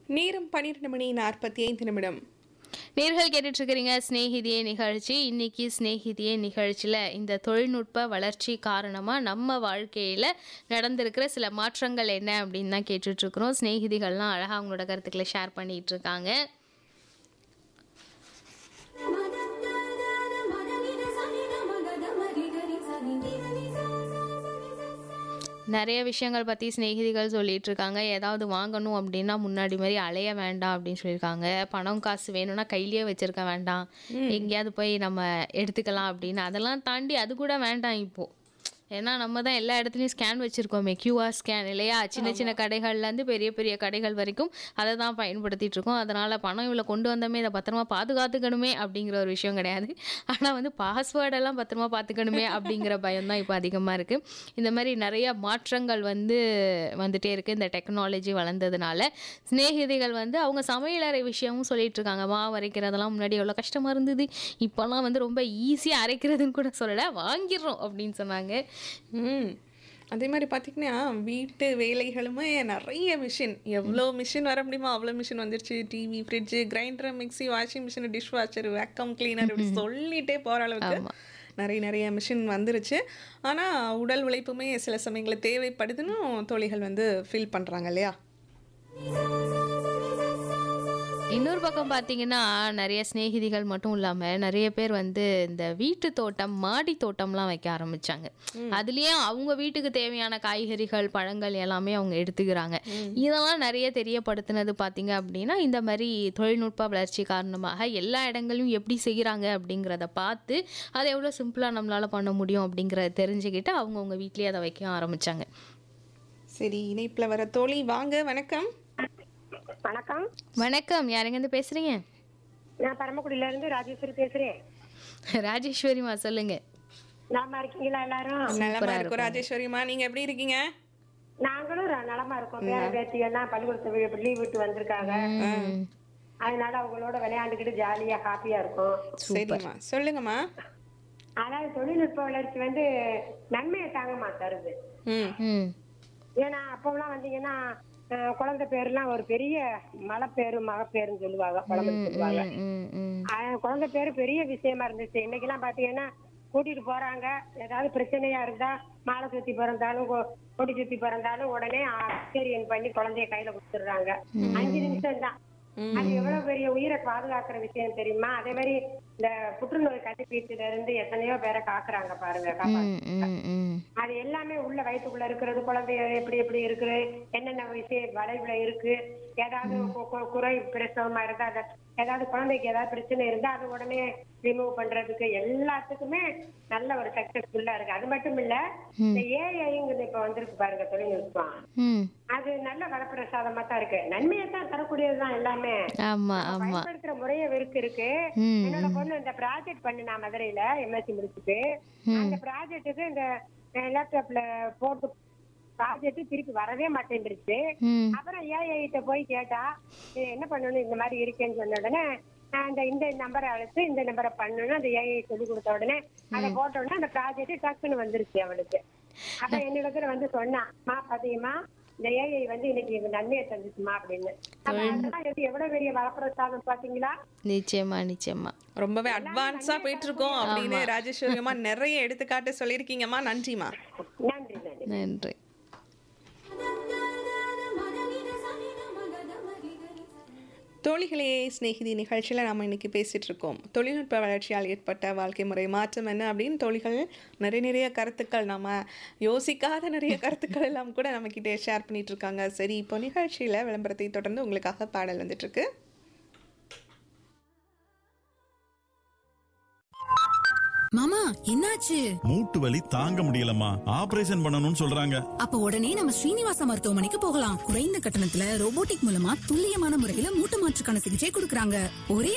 நேரம் பன்னிரெண்டு மணி நாற்பத்தி ஐந்து நிமிடம் நேர்கள் கேட்டுட்டு இருக்கிறீங்க ஸ்நேகிதியே நிகழ்ச்சி இன்னைக்கு ஸ்நேகிதியே நிகழ்ச்சியில் இந்த தொழில்நுட்ப வளர்ச்சி காரணமாக நம்ம வாழ்க்கையில் நடந்திருக்கிற சில மாற்றங்கள் என்ன அப்படின்னு தான் கேட்டுட்டு இருக்கிறோம் ஸ்நேகிதிகள்லாம் அழகாக அவங்களோட கருத்துக்களை ஷேர் பண்ணிட்டு இருக்காங்க நிறைய விஷயங்கள் பற்றி சிநேகிதிகள் சொல்லிட்டு இருக்காங்க ஏதாவது வாங்கணும் அப்படின்னா முன்னாடி மாதிரி அலைய வேண்டாம் அப்படின்னு சொல்லியிருக்காங்க பணம் காசு வேணும்னா கையிலேயே வச்சிருக்க வேண்டாம் எங்கேயாவது போய் நம்ம எடுத்துக்கலாம் அப்படின்னு அதெல்லாம் தாண்டி அது கூட வேண்டாம் இப்போ ஏன்னா நம்ம தான் எல்லா இடத்துலையும் ஸ்கேன் வச்சுருக்கோமே கியூஆர் ஸ்கேன் இல்லையா சின்ன சின்ன கடைகள்லேருந்து பெரிய பெரிய கடைகள் வரைக்கும் அதை தான் பயன்படுத்திட்டு இருக்கோம் அதனால் பணம் இவ்வளோ கொண்டு வந்தோமே இதை பத்திரமா பாதுகாத்துக்கணுமே அப்படிங்கிற ஒரு விஷயம் கிடையாது ஆனால் வந்து பாஸ்வேர்டெல்லாம் பத்திரமா பார்த்துக்கணுமே அப்படிங்கிற பயம் தான் இப்போ அதிகமாக இருக்குது இந்த மாதிரி நிறைய மாற்றங்கள் வந்து வந்துட்டே இருக்குது இந்த டெக்னாலஜி வளர்ந்ததுனால சிநேகிதிகள் வந்து அவங்க சமையலறை விஷயமும் சொல்லிட்டு இருக்காங்க மாவு அரைக்கிறதெல்லாம் முன்னாடி எவ்வளோ கஷ்டமாக இருந்தது இப்போல்லாம் வந்து ரொம்ப ஈஸியாக அரைக்கிறதுன்னு கூட சொல்லலை வாங்கிடுறோம் அப்படின்னு சொன்னாங்க ம் அதே மாதிரி பார்த்திங்கன்னா வீட்டு வேலைகளுமே நிறைய மிஷின் எவ்வளோ மிஷின் வர முடியுமோ அவ்வளோ மிஷின் வந்துருச்சு TV fridge grinder mixie washing machine dish washer vacuum cleaner இப்படி சொல்லிட்டே போகிற அளவுக்கு ஆமா. நிறைய நிறைய மிஷின் வந்துருச்சு ஆனால் உடல் உழைப்புமே சில சமயங்களில் தேவைப்படுதுன்னு தோழிகள் வந்து ஃபீல் பண்ணுறாங்க இல்லையா இன்னொரு பக்கம் பார்த்தீங்கன்னா நிறைய சிநேகிதிகள் மட்டும் இல்லாமல் நிறைய பேர் வந்து இந்த வீட்டு தோட்டம் மாடி தோட்டம்லாம் வைக்க ஆரம்பிச்சாங்க அதுலேயும் அவங்க வீட்டுக்கு தேவையான காய்கறிகள் பழங்கள் எல்லாமே அவங்க எடுத்துக்கிறாங்க இதெல்லாம் நிறைய தெரியப்படுத்தினது பார்த்தீங்க அப்படின்னா இந்த மாதிரி தொழில்நுட்ப வளர்ச்சி காரணமாக எல்லா இடங்களையும் எப்படி செய்கிறாங்க அப்படிங்கிறத பார்த்து அதை எவ்வளோ சிம்பிளாக நம்மளால் பண்ண முடியும் அப்படிங்கிறத தெரிஞ்சுக்கிட்டு அவங்கவுங்க வீட்லேயே அதை வைக்க ஆரம்பிச்சாங்க சரி இணைப்பில் வர தோழி வாங்க வணக்கம் வணக்கம் வணக்கம் யாருங்கேருந்து பேசுகிறீங்க நான் பரமக்குடியில இருந்து ராஜேஸ்வரி பேசுறேன் ராஜேஸ்வரிமா சொல்லுங்கள் நலமா இருக்கீங்களா எல்லாரும் நலமா இருக்கும் ராஜேஸ்வரிமா நீங்கள் எப்படி இருக்கீங்க நாங்களும் ர- நலமா இருக்கோம் பேர பேத்தி எல்லாம் பள்ளிக்கூடத்து லீவ் விட்டு வந்திருக்காங்க அதனால அவங்களோட விளையாண்டுக்கிட்டு ஜாலியா ஹாப்பியா இருக்கும் சரிம்மா சொல்லுங்கம்மா அதாவது தொழில்நுட்ப வளர்ச்சி வந்து நன்மையை தாங்கம்மா தருது ம் ம் ஏன்னா அப்பெல்லாம் வந்தீங்கன்னா அஹ், குழந்தை பேர்லாம் ஒரு பெரிய மலை பேரு மகப்பேருன்னு சொல்லுவாங்க பழமொழி சொல்லுவாங்க ம் ம் அஹ், குழந்தை பேரு பெரிய விஷயமா இருந்துச்சு இன்னைக்கெல்லாம் பாத்தீங்கன்னா கூட்டிட்டு போறாங்க ஏதாவது பிரச்சனையா இருந்தா மாலை சுத்தி பிறந்தாலும் கொ- கொடி சுத்தி பிறந்தாலும் உடனே ஆச்சரியன் பண்ணி குழந்தைய கையில கொடுத்துடுறாங்க அஞ்சு நிமிஷம் தான் அது எவ்வளவு பெரிய உயிரை பாதுகாக்கிற விஷயம் தெரியுமா அதே மாதிரி இந்த புற்றுநோய் கட்டிப்பீட்டுல இருந்து எத்தனையோ பேரை காக்குறாங்க பாருங்க காப்பாத்து ம் ம் ம் அது எல்லாமே உள்ள வயிற்றுக்குள்ள இருக்கிறது குழந்தை எப்படி எப்படி இருக்கு என்னென்ன விஷயம் வளைவுல இருக்கு ஏதாவது கு- கு- குறை பிரசவமா இருந்தா அத ஏதாவது குழந்தைக்கு ஏதாவது பிரச்சனை இருந்தா அது உடனே ரிமூவ் பண்றதுக்கு எல்லாத்துக்குமே நல்ல ஒரு சக்சஸ்ஃபுல்லா இருக்கு அது மட்டும் இல்ல இந்த ஏஐங்கிறது இப்ப வந்திருக்கு பாருங்க தொழில்நுட்பம் ம் அது நல்ல வரப்பிரசாதமா தான் இருக்கு நன்மையை தான் தரக்கூடியதுதான் எல்லாமே ஆமா ஆமா பயன்படுத்துற முறைய இருக்கு இருக்கு ம், என்னோட பொண்ணு இந்த ப்ராஜெக்ட் பண்ணு நான் மதுரையில எம்எஸ்சி முடிச்சுட்டு அந்த ப்ராஜெக்ட்டுக்கு இந்த லேப்டாப்ல போட்டு ப்ராஜெக்ட் திருப்பி வரவே மாட்டேன்ருச்சு ம் அப்புறம் ஏஐட்ட போய் கேட்டா இது என்ன பண்ணணும் இந்த மாதிரி இருக்கேன்னு சொன்ன உடனே நான் இந்த இந்த நம்பரை அழைச்சு இந்த நம்பரை பண்ணணும் அந்த ஏஐ சொல்லி கொடுத்த உடனே அதை போட்ட உடனே அந்த ப்ராஜெக்ட் டக்குன்னு வந்துருச்சு அவளுக்கு அப்ப என்னிடத்துல வந்து சொன்னா மா பாத்தீங்கம்மா இந்த ஏஐ வந்து இன்னைக்கு எனக்கு நன்மையை தந்துச்சுமா அப்படின்னு அப்ப அதெல்லாம் எது எவ்வளவு பெரிய வரப்பிரசாதம் பாத்தீங்களா நிச்சயமா நிச்சயமா ரொம்பவே அட்வான்ஸா போயிட்டு இருக்கோம் அப்படின்னு ராஜேஸ்வரிமா நிறைய எடுத்துக்காட்டு சொல்லியிருக்கீங்கம்மா நன்றிம்மா நன்றி நன்றி நன்றி தோழிகளே சிநேகிதி நிகழ்ச்சியில் நம்ம இன்னைக்கு பேசிட்டு இருக்கோம் தொழில்நுட்ப வளர்ச்சியால் ஏற்பட்ட வாழ்க்கை முறை மாற்றம் என்ன அப்படின்னு தோழிகள் நிறைய நிறைய கருத்துக்கள் நம்ம யோசிக்காத நிறைய கருத்துக்கள் எல்லாம் கூட நம்மக்கிட்ட ஷேர் பண்ணிட்டு இருக்காங்க சரி இப்போ நிகழ்ச்சியில் விளம்பரத்தை தொடர்ந்து உங்களுக்காக பாடல் வந்துட்டு இருக்கு மாமா என்னாச்சு மூட்டு வலி தாங்க முடியலம்மா ஆபரேஷன் பண்ணணும்னு சொல்றாங்க அப்ப உடனே நம்ம ஸ்ரீனிவாச மருத்துவமனைக்கு போகலாம் குறைந்த கட்டணத்துல ரோபோட்டிக் மூலமா துல்லியமான முறையில மூட்டு மாற்றுக்கான சிகிச்சை கொடுக்கறாங்க ஒரே